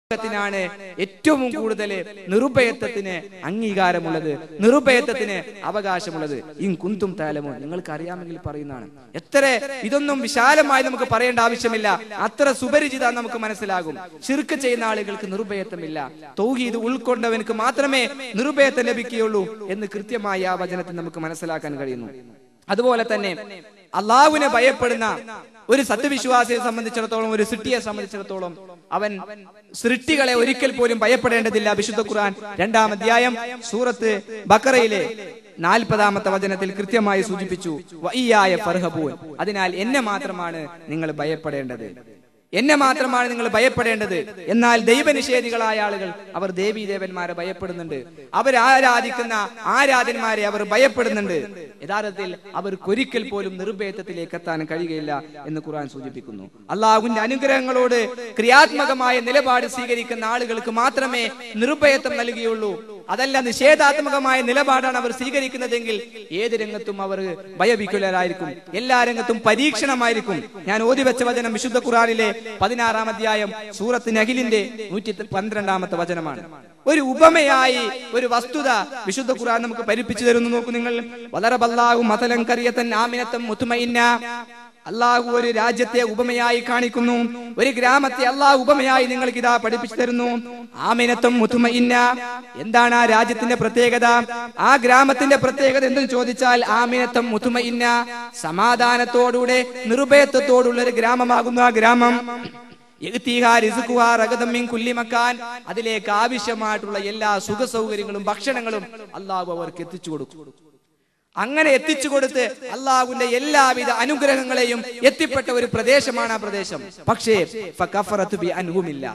ത്തിനാണ് ഏറ്റവും കൂടുതൽ നിറുഭയത്വത്തിന് അംഗീകാരമുള്ളത് നിറുഭയത്വത്തിന് അവകാശമുള്ളത് ഇൻ കുന്തും താലമോ നിങ്ങൾക്ക് അറിയാമെങ്കിൽ പറയുന്നതാണ് എത്ര ഇതൊന്നും വിശാലമായി നമുക്ക് പറയേണ്ട ആവശ്യമില്ല അത്ര സുപരിചിത നമുക്ക് മനസ്സിലാകും ശിർക്ക് ചെയ്യുന്ന ആളുകൾക്ക് നിർഭയത്വമില്ല തൗഹീദ് ഉൾക്കൊണ്ടവനക്ക് മാത്രമേ നിർഭയത്വം ലഭിക്കുകയുള്ളൂ എന്ന് കൃത്യമായി ആ വചനത്തിൽ നമുക്ക് മനസ്സിലാക്കാൻ കഴിയുന്നു അതുപോലെ തന്നെ അള്ളാഹുവിനെ ഭയപ്പെടുന്ന ഒരു സത്യവിശ്വാസിയെ സംബന്ധിച്ചിടത്തോളം ഒരു സൃഷ്ടിയെ സംബന്ധിച്ചിടത്തോളം അവൻ സൃഷ്ടികളെ ഒരിക്കൽ പോലും ഭയപ്പെടേണ്ടതില്ല വിശുദ്ധ ഖുർആൻ രണ്ടാം അധ്യായം സൂറത്ത് ബക്കറയിലെ നാൽപ്പതാമത്തെ വചനത്തിൽ കൃത്യമായി സൂചിപ്പിച്ചു വയ്യായ ഫർഹബൂൻ അതിനാൽ എന്നെ മാത്രമാണ് നിങ്ങൾ ഭയപ്പെടേണ്ടത് എന്നെ മാത്രമാണ് നിങ്ങൾ ഭയപ്പെടേണ്ടത് എന്നാൽ ദൈവനിഷേധികളായ ആളുകൾ അവർ ദേവീ ദേവന്മാരെ ഭയപ്പെടുന്നുണ്ട് അവർ ആരാധിക്കുന്ന ആരാധന്മാരെ അവർ ഭയപ്പെടുന്നുണ്ട് യഥാർത്ഥത്തിൽ അവർക്കൊരിക്കൽ പോലും നിർഭയത്വത്തിലേക്ക് എത്താൻ കഴിയുകയില്ല എന്ന് ഖുർആൻ സൂചിപ്പിക്കുന്നു അള്ളാഹുവിന്റെ അനുഗ്രഹങ്ങളോട് ക്രിയാത്മകമായ നിലപാട് സ്വീകരിക്കുന്ന ആളുകൾക്ക് മാത്രമേ നിർഭയത്വം നൽകുകയുള്ളൂ അതല്ല നിഷേധാത്മകമായ നിലപാടാണ് അവർ സ്വീകരിക്കുന്നതെങ്കിൽ ഏത് രംഗത്തും അവർ ഭയവിക്കുലരായിരിക്കും എല്ലാ രംഗത്തും പരീക്ഷണമായിരിക്കും ഞാൻ ഓതി വെച്ച വചനം വിശുദ്ധ ഖുറാനിലെ പതിനാറാം അധ്യായം സൂറത്ത് നഹിലിന്റെ നൂറ്റി പന്ത്രണ്ടാമത്തെ വചനമാണ് ഒരു ഉപമയായി ഒരു വസ്തുത വിശുദ്ധ ഖുർആൻ നമുക്ക് പരിപ്പിച്ചു തരുന്നു നോക്കൂ നിങ്ങൾ വളരെ ബല്ലാഹു മതലം കറിയത്തൻ ആമിനത്തം മുത്തുമയിന്ന അള്ളാഹു ഒരു രാജ്യത്തെ ഉപമയായി കാണിക്കുന്നു ഒരു ഗ്രാമത്തെ അള്ളാഹു ഉപമയായി നിങ്ങൾക്ക് ഇതാ പഠിപ്പിച്ചു തരുന്നു ആമിനത്വം മുത്തുമയിന്ന എന്താണ് ആ രാജ്യത്തിന്റെ പ്രത്യേകത ആ ഗ്രാമത്തിന്റെ പ്രത്യേകത എന്തെന്ന് ചോദിച്ചാൽ ആമിനത്വം മുത്തുമയിന്ന സമാധാനത്തോടുകൂടെ നിർഭയത്വത്തോടുള്ള ഒരു ഗ്രാമമാകുന്നു ആ ഗ്രാമം യഗ്തിഹാ റിസ്ഖുഹാ റഗദം മിൻ കുല്ലി മക്കാൻ അതിലേക്ക് ആവശ്യമായിട്ടുള്ള എല്ലാ സുഖ സൗകര്യങ്ങളും ഭക്ഷണങ്ങളും അള്ളാഹു അവർക്ക് എത്തിച്ചു കൊടുക്കും അങ്ങനെ എത്തിച്ചു കൊടുത്ത് അള്ളാഹുവിന്റെ എല്ലാവിധ അനുഗ്രഹങ്ങളെയും എത്തിപ്പെട്ട ഒരു പ്രദേശമാണ് ആ പ്രദേശം പക്ഷേ ഫകഫറത്തു ബി അൻഹുമില്ല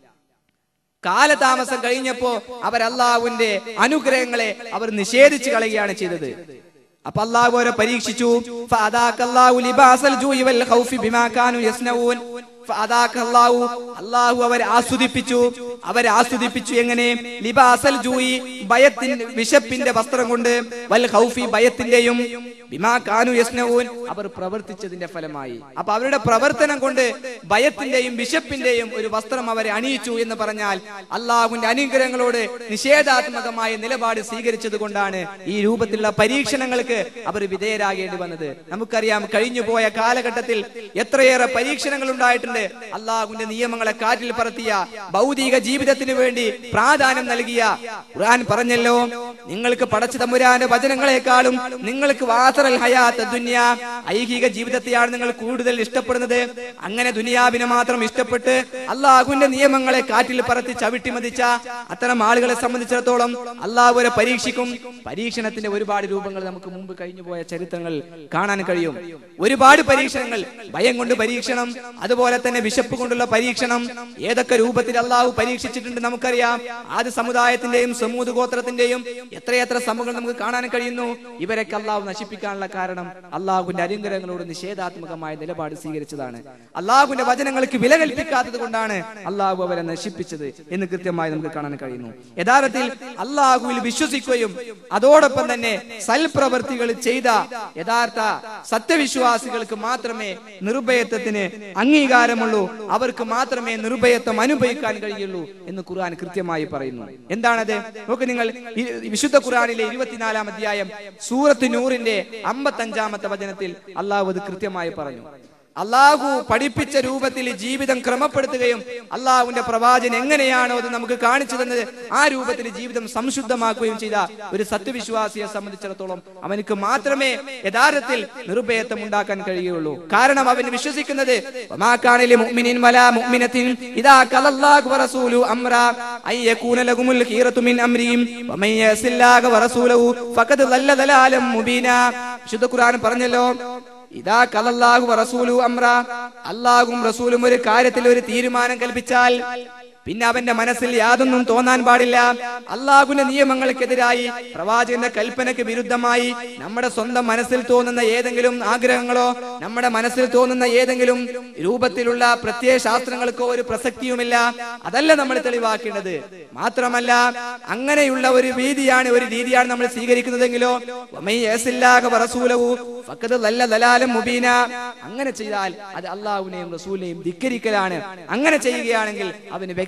കാലതാമസം കഴിഞ്ഞപ്പോ അവർ അള്ളാഹുവിന്റെ അനുഗ്രഹങ്ങളെ അവർ നിഷേധിച്ചു കളയുകയാണ് ചെയ്തത് അപ്പൊ അള്ളാഹു അവരെ പരീക്ഷിച്ചു ഫഅദാഖല്ലാഹു ലിബാസൽ ജൂഇ വൽ ഖൗഫി ബിമാ കാനൂ യസ്നഊൻ ഫഅദാഖല്ലാഹു അള്ളാഹു അവരെ ആസ്വദിപ്പിച്ചു അവരെ ആസ്വദിപ്പിച്ചു എങ്ങനെ ലിബാസൽ ജൂയി ഭയത്തിന്റെ വിശപ്പിന്റെ വസ്ത്രം കൊണ്ട് വൽ ഖൗഫി ഭയത്തിന്റെയും ബിമാ കാനു യസ്നഊൻ അവർ പ്രവർത്തിച്ചതിന്റെ ഫലമായി അപ്പൊ അവരുടെ പ്രവർത്തനം കൊണ്ട് ഭയത്തിന്റെയും വിശപ്പിന്റെയും ഒരു വസ്ത്രം അവരെ അണിയിച്ചു എന്ന് പറഞ്ഞാൽ അള്ളാഹുവിന്റെ അനുഗ്രഹങ്ങളോട് നിഷേധാത്മകമായ നിലപാട് സ്വീകരിച്ചത് കൊണ്ടാണ് ഈ രൂപത്തിലുള്ള പരീക്ഷണങ്ങൾക്ക് അവർ വിധേയരാകേണ്ടി വന്നത് നമുക്കറിയാം കഴിഞ്ഞുപോയ കാലഘട്ടത്തിൽ എത്രയേറെ പരീക്ഷണങ്ങൾ ഉണ്ടായിട്ടുണ്ട് അള്ളാഹുവിന്റെ നിയമങ്ങളെ കാറ്റിൽ പറത്തിയ ഭൗതിക ജീവിതത്തിന് വേണ്ടി പ്രാധാന്യം നൽകിയ ഖുർആൻ പറഞ്ഞല്ലോ നിങ്ങൾക്ക് പടച്ചു തമ്പുരാന്റെ വചനങ്ങളെക്കാളും നിങ്ങൾക്ക് വാസറൽ ഹയാത്ത് ദുനിയ ഐഹിക ജീവിതത്തെയാണ് നിങ്ങൾ കൂടുതൽ ഇഷ്ടപ്പെടുന്നത് അങ്ങനെ ദുനിയാവിനെ മാത്രം ഇഷ്ടപ്പെട്ട് അള്ളാഹുവിന്റെ നിയമങ്ങളെ കാറ്റിൽ പറത്തി ചവിട്ടി മതിച്ച അത്തരം ആളുകളെ സംബന്ധിച്ചിടത്തോളം അള്ളാഹു വരെ പരീക്ഷിക്കും പരീക്ഷണത്തിന്റെ ഒരുപാട് രൂപങ്ങൾ നമുക്ക് മുമ്പ് കഴിഞ്ഞുപോയ ചരിത്രങ്ങൾ കാണാൻ കഴിയും ഒരുപാട് പരീക്ഷണങ്ങൾ ഭയം കൊണ്ട് പരീക്ഷണം അതുപോലെ തന്നെ വിശപ്പ് കൊണ്ടുള്ള പരീക്ഷണം ഏതൊക്കെ രൂപത്തിൽ അള്ളാഹു പരീക്ഷിച്ചിട്ടുണ്ട് നമുക്കറിയാം ആദ്യ സമുദായത്തിന്റെയും സമൂത് ഗോത്രത്തിന്റെയും എത്രയെത്ര സംഭവങ്ങൾ നമുക്ക് കാണാൻ കഴിയുന്നു ഇവരൊക്കെ അള്ളാഹു നശിപ്പിക്കാനുള്ള കാരണം അള്ളാഹുവിന്റെ അനുഗ്രഹങ്ങളോട് നിഷേധാത്മകമായ നിലപാട് സ്വീകരിച്ചതാണ് അള്ളാഹുവിന്റെ വചനങ്ങൾക്ക് വില കൽപ്പിക്കാത്തത് കൊണ്ടാണ് അള്ളാഹു അവരെ നശിപ്പിച്ചത് എന്ന് കൃത്യമായി നമുക്ക് കാണാൻ കഴിയുന്നു യഥാർത്ഥത്തിൽ അള്ളാഹുവിൽ വിശ്വസിക്കുകയും അതോടൊപ്പം തന്നെ സൽപ്രവർത്തികൾ ചെയ്ത യഥാർത്ഥ സത്യവിശ്വാസികൾക്ക് മാത്രമേ നിർഭയത്വത്തിന് അംഗീകാരമുള്ളൂ അവർക്ക് മാത്രമേ നിർഭയത്വം അനുഭവിക്കാൻ കഴിയുള്ളൂ എന്ന് ഖുർആൻ കൃത്യമായി പറയുന്നു എന്താണത് നോക്ക് നിങ്ങൾ ഈ വിശുദ്ധ ഖുർആനിലെ ഇരുപത്തിനാലാം അധ്യായം സൂറത്ത് നൂറിന്റെ അമ്പത്തഞ്ചാമത്തെ വചനത്തിൽ അള്ളാഹു അത് കൃത്യമായി പറഞ്ഞു അള്ളാഹു പഠിപ്പിച്ച രൂപത്തിൽ ജീവിതം ക്രമപ്പെടുത്തുകയും അള്ളാഹുവിന്റെ പ്രവാചകൻ എങ്ങനെയാണോ അത് നമുക്ക് കാണിച്ചു തന്നത് ആ രൂപത്തിൽ ജീവിതം സംശുദ്ധമാക്കുകയും ചെയ്ത ഒരു സത്യവിശ്വാസിയെ സംബന്ധിച്ചിടത്തോളം അവനക്ക് മാത്രമേ യഥാർത്ഥത്തിൽ നിർഭയത്വം ഉണ്ടാക്കാൻ കഴിയുള്ളൂ കാരണം അവൻ വിശ്വസിക്കുന്നത് വമാകാനിലെ മുഅ്മിനിൻ വലാ മുഅ്മിനത്തിൻ ഇദാ ഖലല്ലാഹു വറസൂലു അംറ അൻ യകൂന ലഹുമുൽ ഖീറത്തു മിൻ അംരിഹിം വമൻ യസില്ലാഹു വറസൂലഹു ഫഖദ് ളല്ല ദലാലം മുബീന വിശുദ്ധ ഖുർആൻ പറഞ്ഞല്ലോ ഇതാ കലല്ലാഹു റസൂലു അമ്ര അള്ളാഹും റസൂലും ഒരു കാര്യത്തിൽ ഒരു തീരുമാനം കൽപ്പിച്ചാൽ പിന്നെ അവന്റെ മനസ്സിൽ യാതൊന്നും തോന്നാൻ പാടില്ല അള്ളാഹുവിന്റെ നിയമങ്ങൾക്കെതിരായി പ്രവാചകന്റെ കൽപ്പനയ്ക്ക് വിരുദ്ധമായി നമ്മുടെ സ്വന്തം മനസ്സിൽ തോന്നുന്ന ഏതെങ്കിലും ആഗ്രഹങ്ങളോ നമ്മുടെ മനസ്സിൽ തോന്നുന്ന ഏതെങ്കിലും രൂപത്തിലുള്ള പ്രത്യയ ശാസ്ത്രങ്ങൾക്കോ ഒരു പ്രസക്തിയുമില്ല അതല്ല നമ്മൾ തെളിവാക്കേണ്ടത് മാത്രമല്ല അങ്ങനെയുള്ള ഒരു രീതിയാണ് ഒരു രീതിയാണ് നമ്മൾ സ്വീകരിക്കുന്നതെങ്കിലോ വമൻ യസില്ലാഹ വറസൂലഹു ഫഖദ് ളല്ല ദലാലം മുബീന അങ്ങനെ ചെയ്താൽ അത് അള്ളാഹുവിനെയും റസൂലിനെയും ധിക്കരിക്കലാണ് അങ്ങനെ ചെയ്യുകയാണെങ്കിൽ അവന്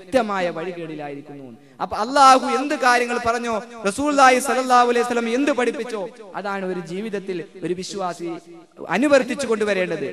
വ്യക്തമായ വഴികേടിലായിരിക്കുന്നു അപ്പൊ അള്ളാഹു എന്ത് കാര്യങ്ങൾ പറഞ്ഞോ റസൂല്ലായി സലല്ലാഹു അലൈഹി സ്വലം എന്ത് പഠിപ്പിച്ചോ അതാണ് ഒരു ജീവിതത്തിൽ ഒരു വിശ്വാസി അനുവർത്തിച്ചു കൊണ്ടുവരേണ്ടത്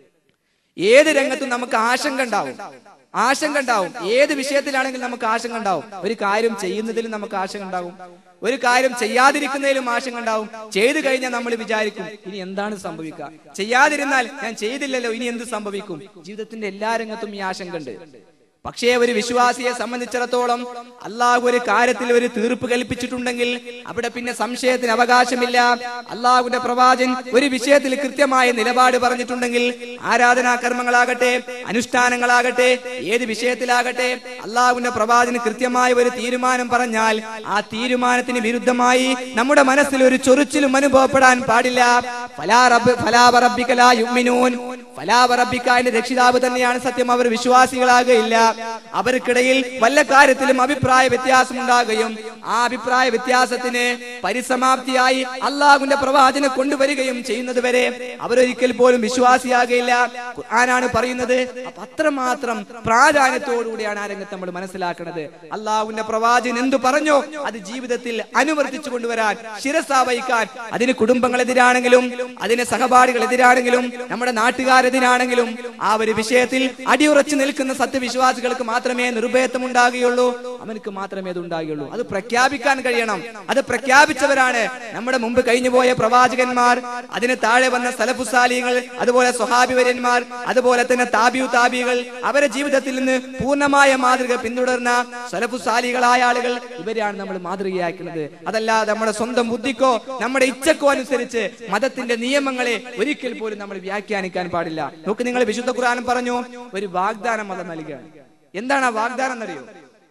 ഏത് രംഗത്തും നമുക്ക് ആശങ്ക ഉണ്ടാവും ആശങ്ക ഉണ്ടാവും ഏത് വിഷയത്തിലാണെങ്കിലും നമുക്ക് ആശങ്ക ഉണ്ടാവും ഒരു കാര്യം ചെയ്യുന്നതിലും നമുക്ക് ആശങ്ക ഉണ്ടാവും ഒരു കാര്യം ചെയ്യാതിരിക്കുന്നതിലും ആശങ്ക ഉണ്ടാവും ചെയ്തു കഴിഞ്ഞാൽ നമ്മൾ വിചാരിക്കും ഇനി എന്താണ് സംഭവിക്കുക ചെയ്യാതിരുന്നാൽ ഞാൻ ചെയ്തില്ലല്ലോ ഇനി എന്ത് സംഭവിക്കും ജീവിതത്തിന്റെ എല്ലാ രംഗത്തും ഈ ആശങ്ക ഉണ്ട് പക്ഷേ ഒരു വിശ്വാസിയെ സംബന്ധിച്ചിടത്തോളം അള്ളാഹു ഒരു കാര്യത്തിൽ ഒരു തീർപ്പ് കൽപ്പിച്ചിട്ടുണ്ടെങ്കിൽ അവിടെ പിന്നെ സംശയത്തിന് അവകാശമില്ല അള്ളാഹുവിന്റെ പ്രവാചൻ ഒരു വിഷയത്തിൽ കൃത്യമായ നിലപാട് പറഞ്ഞിട്ടുണ്ടെങ്കിൽ ആരാധനാ കർമ്മങ്ങളാകട്ടെ അനുഷ്ഠാനങ്ങളാകട്ടെ ഏത് വിഷയത്തിലാകട്ടെ അള്ളാഹുവിന്റെ പ്രവാചന് കൃത്യമായ ഒരു തീരുമാനം പറഞ്ഞാൽ ആ തീരുമാനത്തിന് വിരുദ്ധമായി നമ്മുടെ മനസ്സിൽ ഒരു ചൊറിച്ചിലും അനുഭവപ്പെടാൻ പാടില്ല ഫലാ റബ്ബ് ഫലാ വറബ്ബിക ലാ യുഅ്മിനൂൻ ഫലാ വറബ്ബിക അതിന്റെ രക്ഷിതാവ് തന്നെയാണ് സത്യം അവർ വിശ്വാസികളാകുകയില്ല അവർക്കിടയിൽ വല്ല കാര്യത്തിലും അഭിപ്രായ വ്യത്യാസം ഉണ്ടാകുകയും ആ അഭിപ്രായ വ്യത്യാസത്തിന് പരിസമാപ്തിയായി അള്ളാഹുവിന്റെ പ്രവാചനെ കൊണ്ടുവരികയും ചെയ്യുന്നത് വരെ അവരൊരിക്കൽ പോലും വിശ്വാസിയാകുകയില്ല ഖുർആനാണ് പറയുന്നത് അപ്പൊ അത്രമാത്രം പ്രാധാന്യത്തോടുകൂടിയാണ് ആ രംഗത്ത് നമ്മൾ മനസ്സിലാക്കുന്നത് അള്ളാഹുവിന്റെ പ്രവാചകൻ എന്തു പറഞ്ഞോ അത് ജീവിതത്തിൽ അനുവർത്തിച്ചു കൊണ്ടുവരാൻ ശിരസ വഹിക്കാൻ അതിന് കുടുംബങ്ങളെതിരാണെങ്കിലും അതിന് സഹപാഠികളെതിരാണെങ്കിലും നമ്മുടെ നാട്ടുകാരെതിരാണെങ്കിലും ആ ഒരു വിഷയത്തിൽ അടിയുറച്ചു നിൽക്കുന്ന സത്യവിശ്വാസികൾക്ക് മാത്രമേ നിർഭയത്വം ഉണ്ടാകുകയുള്ളൂ അവനക്ക് മാത്രമേ അത് ഉണ്ടാകുകയുള്ളൂ അത് പ്രഖ്യാപിക്കാൻ കഴിയണം അത് പ്രഖ്യാപിച്ചവരാണ് നമ്മുടെ മുമ്പ് കഴിഞ്ഞുപോയ പ്രവാചകന്മാർ അതിന് താഴെ വന്ന സലഫുസാലികൾ അതുപോലെ സ്വഹാബിവര്യന്മാർ അതുപോലെ തന്നെ താബിയു താബികൾ അവരെ ജീവിതത്തിൽ നിന്ന് പൂർണ്ണമായ മാതൃക പിന്തുടർന്ന സലഫുസാലികളായ ആളുകൾ ഇവരെയാണ് നമ്മൾ മാതൃകയാക്കുന്നത് അതല്ല നമ്മുടെ സ്വന്തം ബുദ്ധിക്കോ നമ്മുടെ ഇച്ഛക്കോ അനുസരിച്ച് മതത്തിന്റെ നിയമങ്ങളെ ഒരിക്കൽ പോലും നമ്മൾ വ്യാഖ്യാനിക്കാൻ പാടില്ല നോക്ക് നിങ്ങൾ വിശുദ്ധ ഖുർആൻ പറഞ്ഞു ഒരു വാഗ്ദാനം മതം നൽകുകയാണ് എന്താണ് ആ വാഗ്ദാനം എന്നറിയോ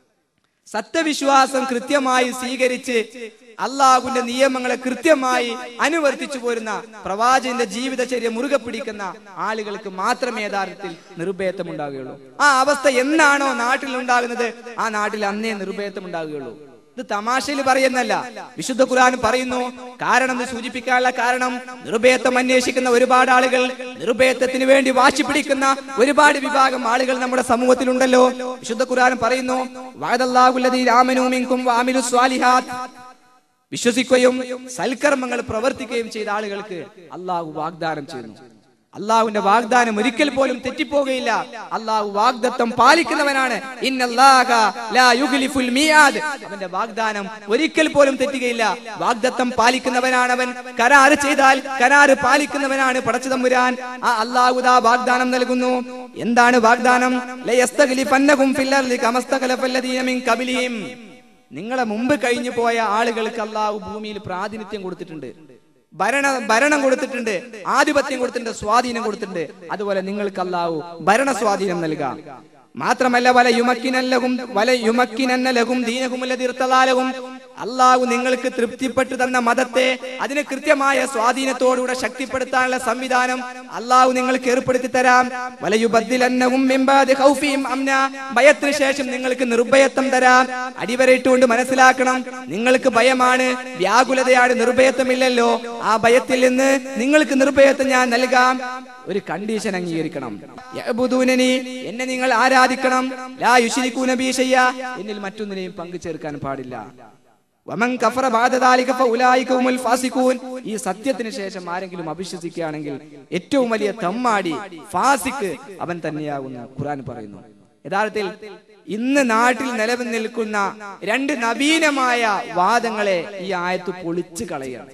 സത്യവിശ്വാസം കൃത്യമായി സ്വീകരിച്ച് അള്ളാഹുവിന്റെ നിയമങ്ങളെ കൃത്യമായി അനുവർത്തിച്ചു പോരുന്ന പ്രവാചകന്റെ ജീവിതചര്യ മുറുകെ പിടിക്കുന്ന ആളുകൾക്ക് മാത്രമേ യഥാർത്ഥത്തിൽ നിർഭയത്വം ഉണ്ടാകുകയുള്ളൂ ആ അവസ്ഥ എന്നാണോ നാട്ടിൽ ഉണ്ടാകുന്നത് ആ നാട്ടിൽ അന്നേ നിർഭയത്വം ഉണ്ടാകുകയുള്ളൂ ഇത് തമാശയിൽ പറയുന്നല്ല വിശുദ്ധ ഖുർആൻ പറയുന്നു കാരണം ഇത് സൂചിപ്പിക്കാനുള്ള കാരണം നിർഭയത്വം അന്വേഷിക്കുന്ന ഒരുപാട് ആളുകൾ നിർഭയത്വത്തിന് വേണ്ടി വാശി പിടിക്കുന്ന ഒരുപാട് വിഭാഗം ആളുകൾ നമ്മുടെ സമൂഹത്തിലുണ്ടല്ലോ വിശുദ്ധ ഖുർആൻ പറയുന്നു വഅദല്ലാഹുല്ലദീന ആമനൂ മിൻകും വഅമിലു സ്വാലിഹാത്ത് വിശ്വസിക്കുകയും സൽക്കർമ്മങ്ങൾ പ്രവർത്തിക്കുകയും ചെയ്ത ആളുകൾക്ക് അള്ളാഹു വാഗ്ദാനം ചെയ്യുന്നു അള്ളാഹുവിന്റെ വാഗ്ദാനം ഒരിക്കൽ പോലും തെറ്റിപ്പോകുകയില്ല അള്ളാഹു വാഗ്ദത്തം പാലിക്കുന്നവനാണ് ഇന്നല്ലാഹ ലാ യുഖ്ലിഫുൽ മിയാദ് അവന്റെ വാഗ്ദാനം ഒരിക്കൽ പോലും തെറ്റുകയില്ല വാഗ്ദത്തം പാലിക്കുന്നവനാണ് അവൻ കരാറ് ചെയ്താൽ കരാറ് പാലിക്കുന്നവനാണ് പടച്ചതമ്പുരാൻ ആ അള്ളാഹുദാ വാഗ്ദാനം നൽകുന്നു എന്താണ് വാഗ്ദാനം ലയസ്തഗ്ലിഫന്നകും ഫിൽ അർളി കമസ്തഗ്ലഫല്ലദീന മിൻ ഖബലിഹിം നിങ്ങളെ മുമ്പ് കഴിഞ്ഞു പോയ ആളുകൾക്ക് അള്ളാഹു ഭൂമിയിൽ പ്രാതിനിധ്യം കൊടുത്തിട്ടുണ്ട് ഭരണ ഭരണം കൊടുത്തിട്ടുണ്ട് ആധിപത്യം കൊടുത്തിട്ടുണ്ട് സ്വാധീനം കൊടുത്തിട്ടുണ്ട് അതുപോലെ നിങ്ങൾക്ക് അള്ളാഹു ഭരണ സ്വാധീനം നൽകാം മാത്രമല്ല വല യുമക്കിനല്ലകും വല യുമക്കിനന്നലകും ദീനകുമല്ലതിർത്തലാലകും അള്ളാഹു നിങ്ങൾക്ക് തൃപ്തിപ്പെട്ടു തന്ന മതത്തെ അതിന് കൃത്യമായ സ്വാധീനത്തോടുകൂടെ ശക്തിപ്പെടുത്താനുള്ള സംവിധാനം അള്ളാഹു നിങ്ങൾക്ക് ഏർപ്പെടുത്തി തരാം വലയുബദ്ദിലന്നഹും മിൻ ബഅദി ഖൗഫിഹിം അംന ഭയത്തിന് ശേഷം നിങ്ങൾക്ക് നിർഭയത്വം തരാം അടിവരയിട്ടുകൊണ്ട് മനസ്സിലാക്കണം നിങ്ങൾക്ക് ഭയമാണ് വ്യാകുലതയാണ് നിർഭയത്വമില്ലല്ലോ ആ ഭയത്തിൽ നിന്ന് നിങ്ങൾക്ക് നിർഭയത്വം ഞാൻ നൽകാം ഒരു കണ്ടീഷൻ അംഗീകരിക്കണം യഅ്ബുദൂനനി എന്നെ നിങ്ങൾ ആരാധിക്കണം ലാ യുശ്രികൂന ബി ഷയ്യ എന്നിൽ മറ്റൊന്നിനെയും പങ്കു ചേർക്കാൻ പാടില്ല വമൻ കഫറ ബഅദ ദാലിക ഫഉലൈക ഹുമുൽ ഫാസിഖൂൻ ഈ സത്യത്തിന് ശേഷം ആരെങ്കിലും അവിശ്വസിക്കുകയാണെങ്കിൽ ഏറ്റവും വലിയ തമ്മാടി ഫാസിക്ക് അവൻ തന്നെയാകുന്നു ഖുർആൻ പറയുന്നു യഥാർത്ഥത്തിൽ ഇന്ന് നാട്ടിൽ നിലവിൽ നിൽക്കുന്ന രണ്ട് നവീനമായ വാദങ്ങളെ ഈ ആയത്ത് പൊളിച്ചു കളയുകയാണ്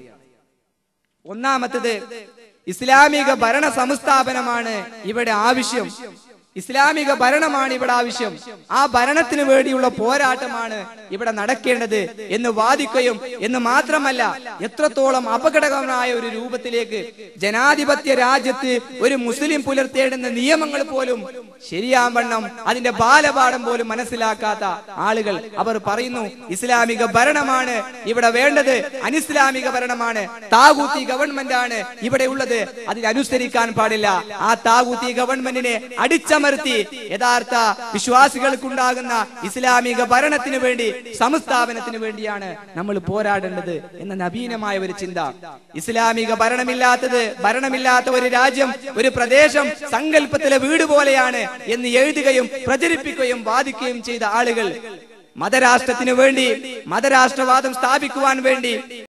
ഒന്നാമത്തത് ഇസ്ലാമിക ഭരണ സംസ്ഥാപനമാണ് ഇവിടെ ആവശ്യം ഇസ്ലാമിക ഭരണമാണ് ഇവിടെ ആവശ്യം ആ ഭരണത്തിന് വേണ്ടിയുള്ള പോരാട്ടമാണ് ഇവിടെ നടക്കേണ്ടത് എന്ന് വാദിക്കുകയും എന്ന് മാത്രമല്ല എത്രത്തോളം അപകടകരമായ ഒരു രൂപത്തിലേക്ക് ജനാധിപത്യ രാജ്യത്ത് ഒരു മുസ്ലിം പുലർത്തേണ്ടുന്ന നിയമങ്ങൾ പോലും ശരിയാവണ്ണം അതിന്റെ ബാലപാഠം പോലും മനസ്സിലാക്കാത്ത ആളുകൾ അവർ പറയുന്നു ഇസ്ലാമിക ഭരണമാണ് ഇവിടെ വേണ്ടത് അനിസ്ലാമിക ഭരണമാണ് താകൂത്തി ഗവൺമെന്റ് ആണ് ഇവിടെ ഉള്ളത് അതിനനുസരിക്കാൻ പാടില്ല ആ താകൂത്തി ഗവൺമെന്റിനെ അടിച്ചമർ അടിച്ചമർത്തി യഥാർത്ഥ വിശ്വാസികൾക്കുണ്ടാകുന്ന ഇസ്ലാമിക ഭരണത്തിന് വേണ്ടി സംസ്ഥാപനത്തിന് വേണ്ടിയാണ് നമ്മൾ പോരാടേണ്ടത് എന്ന നവീനമായ ഒരു ചിന്ത ഇസ്ലാമിക ഭരണമില്ലാത്തത് ഭരണമില്ലാത്ത ഒരു രാജ്യം ഒരു പ്രദേശം സങ്കല്പത്തിലെ വീട് പോലെയാണ് എന്ന് എഴുതുകയും പ്രചരിപ്പിക്കുകയും വാദിക്കുകയും ചെയ്ത ആളുകൾ മതരാഷ്ട്രത്തിനു വേണ്ടി മതരാഷ്ട്രവാദം സ്ഥാപിക്കുവാൻ വേണ്ടി